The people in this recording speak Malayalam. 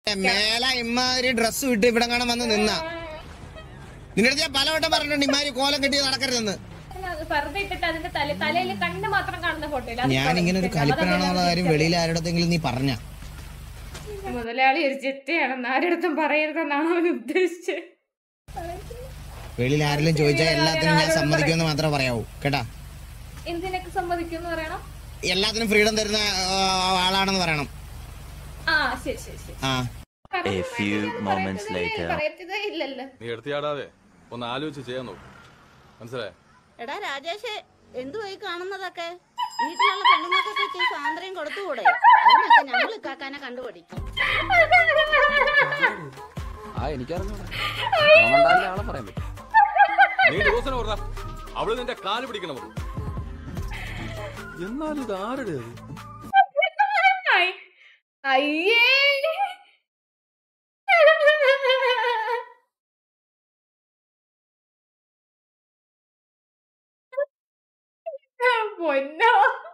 മേല ഇമ്മാതിരി ഡ്രസ് വിട്ട് ഇവിടെ കാണാൻ വന്ന് നിന്ന നിന്റെ അടുത്ത് ഞാൻ പലവട്ടം പറഞ്ഞിട്ടുണ്ട് ഇമാതിരി കോലം കെട്ടി നടക്കരുതെന്ന് അത് വെറുതെ ഇട്ടിട്ട് അതിന്റെ തല തലയിൽ കണ്ണ് മാത്രം കാണുന്ന ഫോട്ടോ ഞാൻ ഇങ്ങനെ ഒരു കലിപ്പനാണെന്നുള്ള കാര്യം വെളിയിൽ ആരുടെങ്കിലും നീ പറഞ്ഞ മുതലാളി ഒരു ചെറ്റയാണെന്ന് ആരുടെ പറയരുതെന്നാണ് അവൻ ഉദ്ദേശിച്ചത് വെളിയിൽ ആരെങ്കിലും ചോദിച്ചാൽ എല്ലാത്തിനും ഞാൻ സമ്മതിക്കുമെന്ന് മാത്രമേ പറയാവൂ കേട്ടാ എന്തിനൊക്കെ സമ്മതിക്കും പറയണം എല്ലാത്തിനും ഫ്രീഡം തരുന്ന ആ, ആളാണെന്ന് പറയണം ആ ശരി ശരി ശരി ആ A few moments later. പറയത്തതേ ഇല്ലല്ലോ നീ എടുത്തിയാടാതെ ഒന്ന് ആലോചിച്ച് ചെയ്യാൻ നോക്കും മനസ്സിലായേ എടാ രാജേഷ് എന്തുവായി കാണുന്നതൊക്കെ വീട്ടിലുള്ള പെണ്ണുങ്ങൾക്കൊക്കെ ഇച്ചിരി സ്വാതന്ത്ര്യം കൊടുത്തുകൂടെ അതിനൊക്കെ ഞങ്ങൾ ഇക്കാക്കാനെ കണ്ടുപിടിക്കും ആ എനിക്കറിഞ്ഞൂടാ അതുകൊണ്ടല്ലേ ആളെ പറയാൻ പറ്റും നീ ദിവസം പറഞ്ഞ അവള് നിന്റെ കാല് പിടിക്കണം എന്നാലും ഇത് ആരുടെ ഐ- അയ്യേ പൊന്നോ